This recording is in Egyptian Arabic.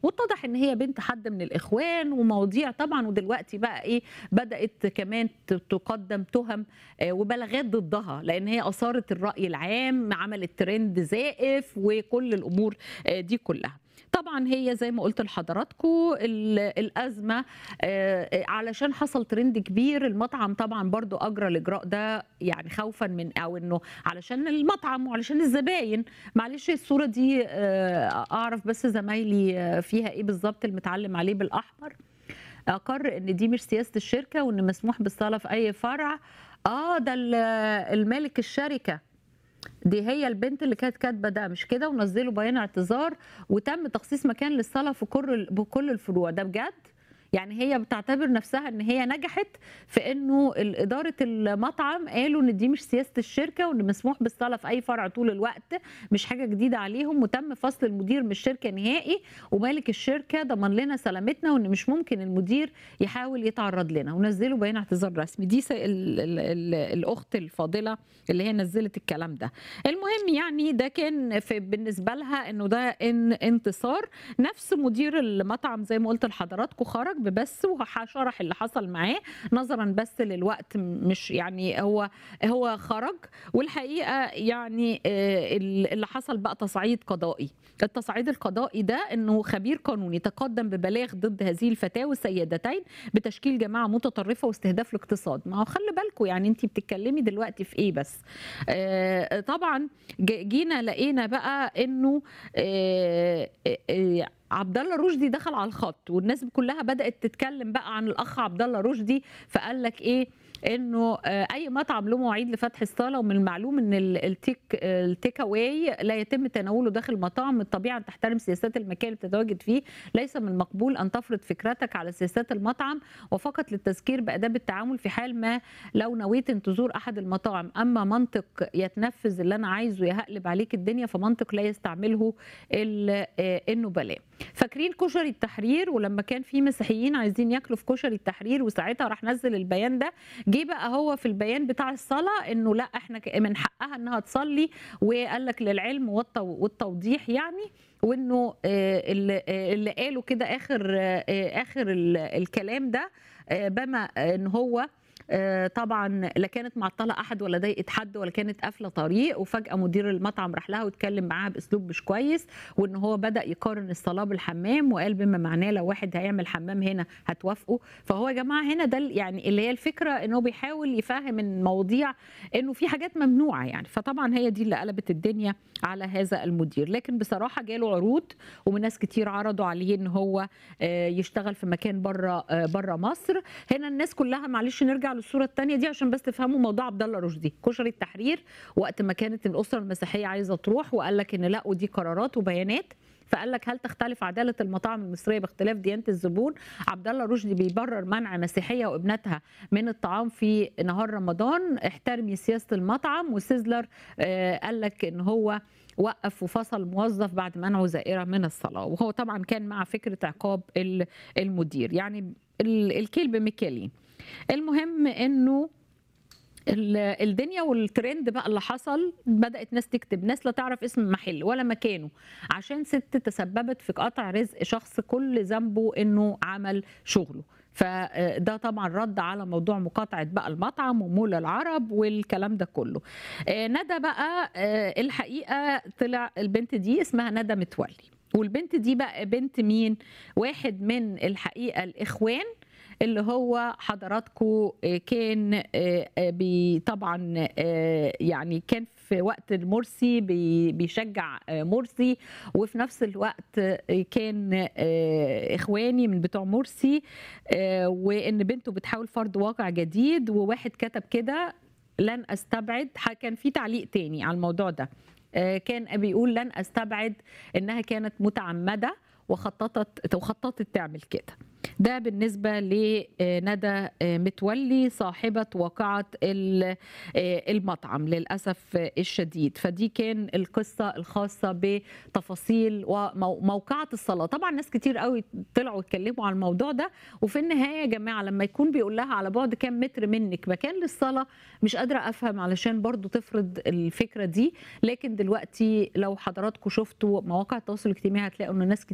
واتضح ان هي بنت حد من الاخوان ومواضيع طبعا ودلوقتي بقى ايه بدات كمان ت- تقدم تهم آه، وبلاغات ضدها لان هي اثارت الراي العام عملت ترند زائف وكل الامور آه، دي كلها طبعا هي زي ما قلت لحضراتكم ال- الازمه آه، علشان حصل ترند كبير المطعم طبعا برضو اجرى الاجراء ده يعني خوفا من او انه علشان المطعم وعلشان الزباين معلش الصوره دي آه، اعرف بس زمايلي آه، فيها ايه بالظبط المتعلم عليه بالاحمر اقر ان دي مش سياسه الشركه وان مسموح بالصلاه في اي فرع اه ده ال- المالك الشركه دي هي البنت اللي كانت كاتبه ده مش كده ونزلوا بيان اعتذار وتم تخصيص مكان للصلاه في كل بكل الفروع ده بجد يعني هي بتعتبر نفسها ان هي نجحت في انه ال- اداره المطعم قالوا ان دي مش سياسه الشركه وان مسموح بالصلاه في اي فرع طول الوقت مش حاجه جديده عليهم وتم فصل المدير من الشركه نهائي ومالك الشركه ضمن لنا سلامتنا وان مش ممكن المدير يحاول يتعرض لنا ونزلوا بيان اعتذار رسمي دي س- ال ال ال الاخت الفاضله اللي هي نزلت الكلام ده المهم يعني ده كان في بالنسبه لها انه ده ان انتصار نفس مدير المطعم زي ما قلت لحضراتكم خرج ببث وشرح اللي حصل معاه نظرا بس للوقت مش يعني هو هو خرج والحقيقه يعني آه، اللي حصل بقى تصعيد قضائي التصعيد القضائي ده انه خبير قانوني تقدم ببلاغ ضد هذه الفتاوى السيدتين بتشكيل جماعه متطرفه واستهداف الاقتصاد ما هو خلي بالكم يعني انت بتتكلمي دلوقتي في ايه بس آه، طبعا ج- جينا لقينا بقى انه آه، آه، عبد الله رشدي دخل على الخط والناس كلها بدات تتكلم بقى عن الاخ عبد الله رشدي فقال لك ايه انه آه، اي مطعم له مواعيد لفتح الصاله ومن المعلوم ان ال- التيك التيك اواي لا يتم تناوله داخل المطاعم من الطبيعي ان تحترم سياسات المكان اللي بتتواجد فيه ليس من المقبول ان تفرض فكرتك على سياسات المطعم وفقط للتذكير باداب التعامل في حال ما لو نويت ان تزور احد المطاعم اما منطق يتنفذ اللي انا عايزه يهقلب عليك الدنيا فمنطق لا يستعمله ال- آه، النبلاء فاكرين كشري التحرير ولما كان في مسيحيين عايزين ياكلوا في كشري التحرير وساعتها راح نزل البيان ده جه بقى هو في البيان بتاع الصلاه انه لا احنا ك- من حقها انها تصلي وقال لك للعلم والتو- والتوضيح يعني وانه آه، اللي آه، اللي قالوا كده اخر آه، آه، اخر ال- الكلام ده آه، بما ان هو آه، طبعا لا كانت معطله احد ولا ضايقت حد ولا كانت قافله طريق وفجاه مدير المطعم راح لها واتكلم معاها باسلوب مش كويس وان هو بدا يقارن الصلاه بالحمام وقال بما معناه لو واحد هيعمل حمام هنا هتوافقوا فهو يا جماعه هنا ده ال- يعني اللي هي الفكره انه بيحاول يفهم المواضيع انه في حاجات ممنوعه يعني فطبعا هي دي اللي قلبت الدنيا على هذا المدير لكن بصراحه جاله عروض ومن ناس كتير عرضوا عليه ان هو آه، يشتغل في مكان بره بره مصر هنا الناس كلها معلش نرجع للصوره الثانيه دي عشان بس تفهموا موضوع عبد الله رشدي كشري التحرير وقت ما كانت الاسره المسيحيه عايزه تروح وقال لك ان لا ودي قرارات وبيانات فقال لك هل تختلف عداله المطاعم المصريه باختلاف ديانه الزبون عبد الله رشدي بيبرر منع مسيحيه وابنتها من الطعام في نهار رمضان احترمي سياسه المطعم وسيزلر آه، قال لك ان هو وقف وفصل موظف بعد منعه زائره من الصلاه وهو طبعا كان مع فكره عقاب ال- المدير يعني ال- الكيل بمكيالين المهم انه ال- الدنيا والترند بقى اللي حصل بدات ناس تكتب ناس لا تعرف اسم المحل ولا مكانه عشان ست تسببت في قطع رزق شخص كل ذنبه انه عمل شغله فده طبعا رد على موضوع مقاطعه بقى المطعم ومول العرب والكلام ده كله آه، ندى بقى آه، الحقيقه طلع البنت دي اسمها ندى متولي والبنت دي بقى بنت مين واحد من الحقيقه الاخوان اللي هو حضراتكم كان آه، آه، بي طبعا آه، يعني كان في وقت مرسي بي- بيشجع آه، مرسي وفي نفس الوقت آه، كان آه، اخواني من بتوع مرسي آه، وان بنته بتحاول فرض واقع جديد وواحد كتب كده لن استبعد ح- كان في تعليق تاني على الموضوع ده آه، كان بيقول لن استبعد انها كانت متعمده وخططت وخططت تعمل كده ده بالنسبة لندى متولي صاحبة واقعة ال- المطعم للأسف الشديد فدي كان القصة الخاصة بتفاصيل وموقعة الصلاة طبعا ناس كتير قوي طلعوا يتكلموا على الموضوع ده وفي النهاية يا جماعة لما يكون بيقول لها على بعد كام متر منك مكان للصلاة مش قادرة أفهم علشان برضو تفرض الفكرة دي لكن دلوقتي لو حضراتكم شفتوا مواقع التواصل الاجتماعي هتلاقوا ان ناس كتير